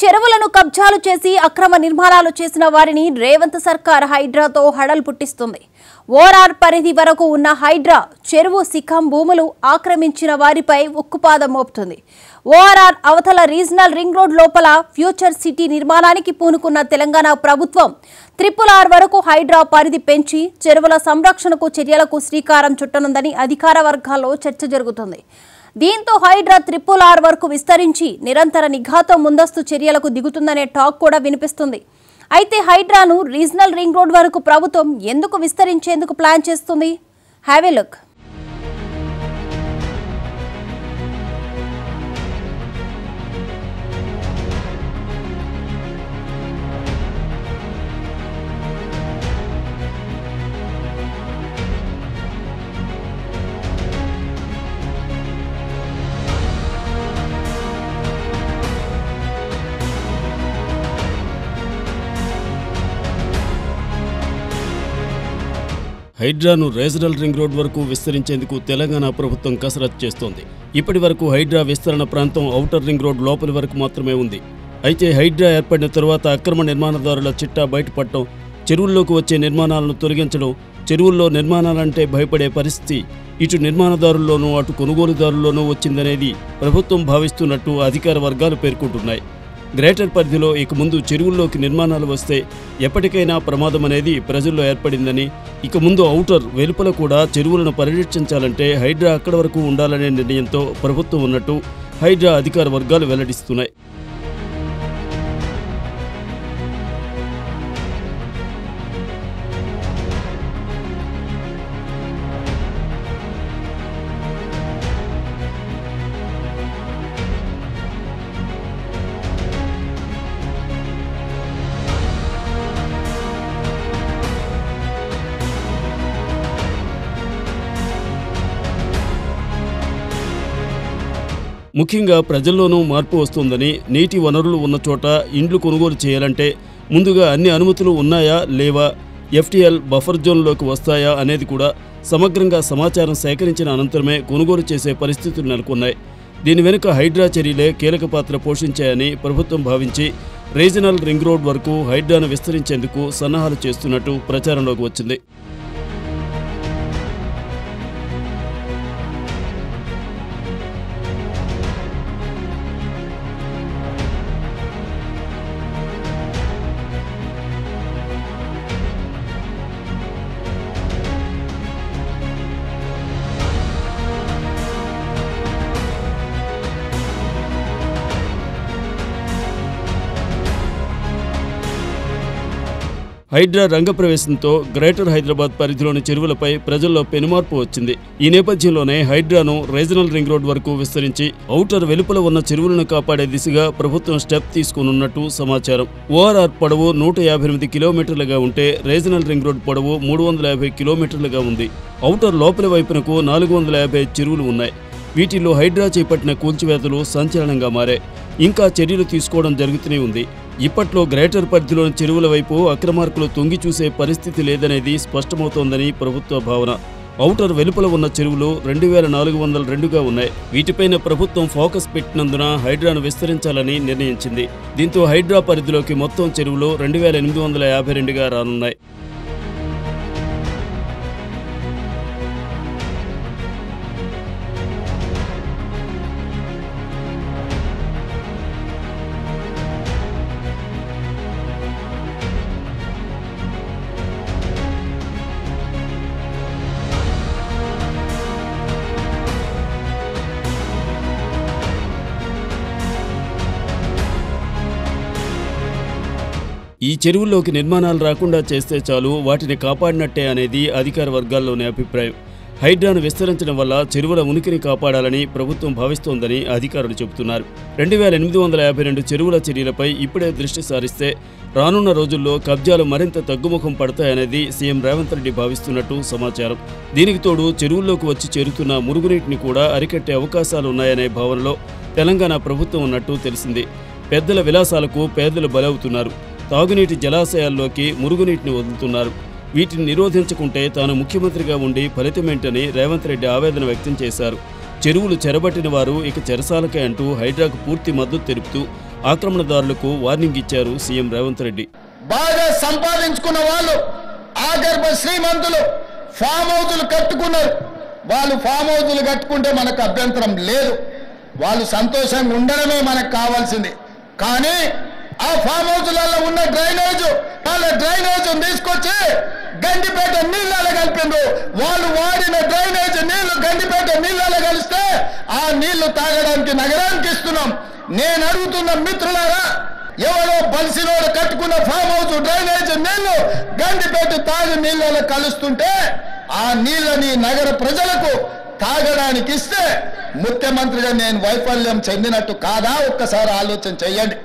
చెరువులను కబ్జాలు చేసి అక్రమ నిర్మాణాలు చేసిన వారిని రేవంత్ సర్కార్ హైడ్రాతో హడలు పుట్టిస్తుంది ఓఆర్ఆర్ పరిధి వరకు ఉన్న హైడ్రా చెరువు శిఖం భూములు ఆక్రమించిన వారిపై ఉక్కుపాదం మోపుతుంది ఓఆర్ఆర్ అవతల రీజనల్ రింగ్ రోడ్ లోపల ఫ్యూచర్ సిటీ నిర్మాణానికి పూనుకున్న తెలంగాణ ప్రభుత్వం త్రిపుల్ ఆర్ వరకు హైడ్రా పరిధి పెంచి చెరువుల సంరక్షణకు చర్యలకు శ్రీకారం చుట్టనుందని అధికార వర్గాల్లో చర్చ జరుగుతుంది దీంతో హైడ్రా త్రిపుల్ ఆర్ వరకు విస్తరించి నిరంతర నిఘాతో ముందస్తు చర్యలకు దిగుతుందనే టాక్ కూడా వినిపిస్తుంది అయితే హైడ్రాను రీజనల్ రింగ్ రోడ్ వరకు ప్రభుత్వం ఎందుకు విస్తరించేందుకు ప్లాన్ చేస్తుంది హ్యావ్ ఎ లుక్ హైడ్రాను రీజనల్ రింగ్ రోడ్ వరకు విస్తరించేందుకు తెలంగాణ ప్రభుత్వం కసరత్తు చేస్తోంది ఇప్పటి వరకు హైడ్రా విస్తరణ ప్రాంతం ఔటర్ రింగ్ రోడ్ లోపలి వరకు మాత్రమే ఉంది అయితే హైడ్రా ఏర్పడిన తరువాత అక్రమ నిర్మాణదారుల చిట్టా బయటపడటం చెరువుల్లోకి వచ్చే నిర్మాణాలను తొలగించడం చెరువుల్లో నిర్మాణాలంటే భయపడే పరిస్థితి ఇటు నిర్మాణదారుల్లోనూ అటు కొనుగోలుదారుల్లోనూ వచ్చిందనేది ప్రభుత్వం భావిస్తున్నట్టు అధికార వర్గాలు పేర్కొంటున్నాయి గ్రేటర్ పరిధిలో ఇక ముందు చెరువుల్లోకి నిర్మాణాలు వస్తే ఎప్పటికైనా ప్రమాదం అనేది ప్రజల్లో ఏర్పడిందని ఇక ముందు ఔటర్ వెలుపల కూడా చెరువులను పరిరక్షించాలంటే హైడ్రా అక్కడ వరకు ఉండాలనే నిర్ణయంతో ప్రభుత్వం ఉన్నట్టు హైడ్రా అధికార వర్గాలు వెల్లడిస్తున్నాయి ముఖ్యంగా ప్రజల్లోనూ మార్పు వస్తుందని నీటి వనరులు ఉన్న చోట ఇండ్లు కొనుగోలు చేయాలంటే ముందుగా అన్ని అనుమతులు ఉన్నాయా లేవా ఎఫ్టీఎల్ బఫర్ జోన్లోకి వస్తాయా అనేది కూడా సమగ్రంగా సమాచారం సేకరించిన అనంతరమే కొనుగోలు చేసే పరిస్థితులు నెలకొన్నాయి దీని వెనుక హైడ్రా చర్యలే కీలక పాత్ర పోషించాయని ప్రభుత్వం భావించి రీజనల్ రింగ్ రోడ్ వరకు హైడ్రాను విస్తరించేందుకు సన్నాహాలు చేస్తున్నట్టు ప్రచారంలోకి వచ్చింది హైడ్రా రంగప్రవేశంతో గ్రేటర్ హైదరాబాద్ పరిధిలోని చెరువులపై ప్రజల్లో పెనుమార్పు వచ్చింది ఈ నేపథ్యంలోనే హైడ్రాను రీజనల్ రింగ్ రోడ్ వరకు విస్తరించి ఔటర్ వెలుపల ఉన్న చెరువులను కాపాడే దిశగా ప్రభుత్వం స్టెప్ తీసుకునున్నట్టు సమాచారం ఓఆర్ఆర్ పొడవు నూట యాభై ఎనిమిది కిలోమీటర్లుగా ఉంటే రీజనల్ రింగ్ రోడ్ పొడవు మూడు వందల యాభై కిలోమీటర్లుగా ఉంది ఔటర్ లోపలి వైపునకు నాలుగు వందల యాభై చెరువులు ఉన్నాయి వీటిల్లో హైడ్రా చేపట్టిన కూల్చివేతలు సంచలనంగా మారాయి ఇంకా చర్యలు తీసుకోవడం జరుగుతూనే ఉంది ఇప్పట్లో గ్రేటర్ పరిధిలోని చెరువుల వైపు అక్రమార్కులు తొంగి చూసే పరిస్థితి లేదనేది స్పష్టమవుతోందని ప్రభుత్వ భావన ఔటర్ వెలుపల ఉన్న చెరువులు రెండు వేల నాలుగు వందల రెండుగా ఉన్నాయి వీటిపైన ప్రభుత్వం ఫోకస్ పెట్టినందున హైడ్రాను విస్తరించాలని నిర్ణయించింది దీంతో హైడ్రా పరిధిలోకి మొత్తం చెరువులు రెండు వేల ఎనిమిది వందల యాభై రెండుగా రానున్నాయి ఈ చెరువుల్లోకి నిర్మాణాలు రాకుండా చేస్తే చాలు వాటిని కాపాడినట్టే అనేది అధికార వర్గాల్లోని అభిప్రాయం హైడ్రాను విస్తరించడం వల్ల చెరువుల ఉనికిని కాపాడాలని ప్రభుత్వం భావిస్తోందని అధికారులు చెబుతున్నారు రెండు వేల ఎనిమిది వందల యాభై రెండు చెరువుల చర్యలపై ఇప్పుడే దృష్టి సారిస్తే రానున్న రోజుల్లో కబ్జాలు మరింత తగ్గుముఖం పడతాయనేది సీఎం రేవంత్ రెడ్డి భావిస్తున్నట్టు సమాచారం దీనికి తోడు చెరువుల్లోకి వచ్చి చేరుతున్న మురుగునీటిని కూడా అరికట్టే అవకాశాలున్నాయనే భావనలో తెలంగాణ ప్రభుత్వం ఉన్నట్టు తెలిసింది పెద్దల విలాసాలకు పేదలు బలవుతున్నారు తాగునీటి జలాశయాల్లోకి మురుగునీటిని వదులుతున్నారు వీటిని నిరోధించకుంటే తాను ముఖ్యమంత్రిగా ఉండి ఫలితమేంటని రేవంత్ రెడ్డి ఆవేదన వ్యక్తం చేశారు చెరువులు చెరబట్టిన వారు ఇక చెరసాలకే అంటూ హైడ్రాకు పూర్తి మద్దతు తెలుపుతూ ఆక్రమణదారులకు వార్నింగ్ ఇచ్చారు సీఎం రేవంత్ రెడ్డి బాగా సంపాదించుకున్న వాళ్ళు ఆగర్భ శ్రీమంతులు ఫామ్ హౌజులు కట్టుకున్నారు వాళ్ళు ఫామ్ హౌజులు కట్టుకుంటే మనకు అభ్యంతరం లేదు వాళ్ళు సంతోషంగా ఉండడమే మనకు కావాల్సింది కానీ ఆ ఫామ్ హౌజులలో ఉన్న డ్రైనేజ్ వాళ్ళ డ్రైనేజ్ తీసుకొచ్చి గండిపేట నీళ్ళలో కలిపిండ్రు వాళ్ళు వాడిన డ్రైనేజ్ నీళ్లు గండిపేట నీళ్ళలో కలిస్తే ఆ నీళ్లు తాగడానికి నగరానికి ఇస్తున్నాం నేను అడుగుతున్న మిత్రులారా ఎవరో బలిసినోడు కట్టుకున్న ఫామ్ హౌస్ డ్రైనేజ్ నీళ్లు గండిపేట తాగి నీళ్ళలో కలుస్తుంటే ఆ నీళ్ళని నగర ప్రజలకు తాగడానికి ఇస్తే ముఖ్యమంత్రిగా నేను వైఫల్యం చెందినట్టు కాదా ఒక్కసారి ఆలోచన చెయ్యండి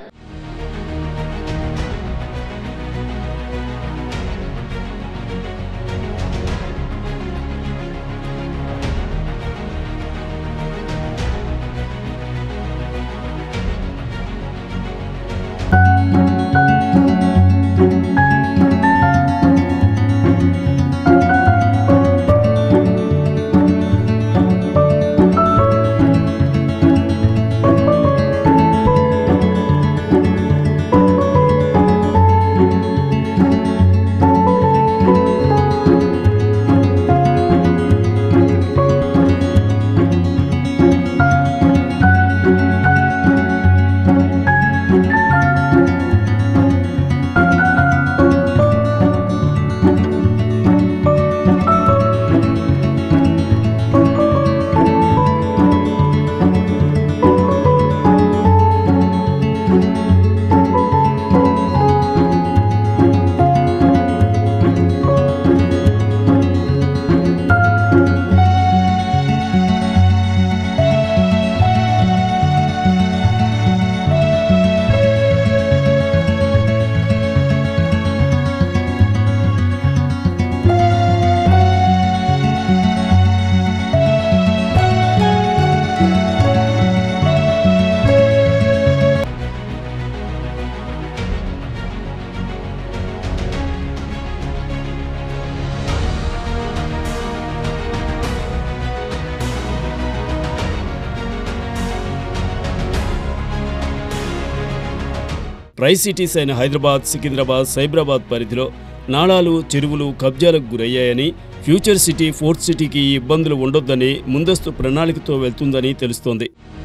ట్రై సిటీస్ అయిన హైదరాబాద్ సికింద్రాబాద్ సైబరాబాద్ పరిధిలో నాళాలు చెరువులు కబ్జాలకు గురయ్యాయని ఫ్యూచర్ సిటీ ఫోర్త్ సిటీకి ఈ ఇబ్బందులు ఉండొద్దని ముందస్తు ప్రణాళికతో వెళ్తుందని తెలుస్తోంది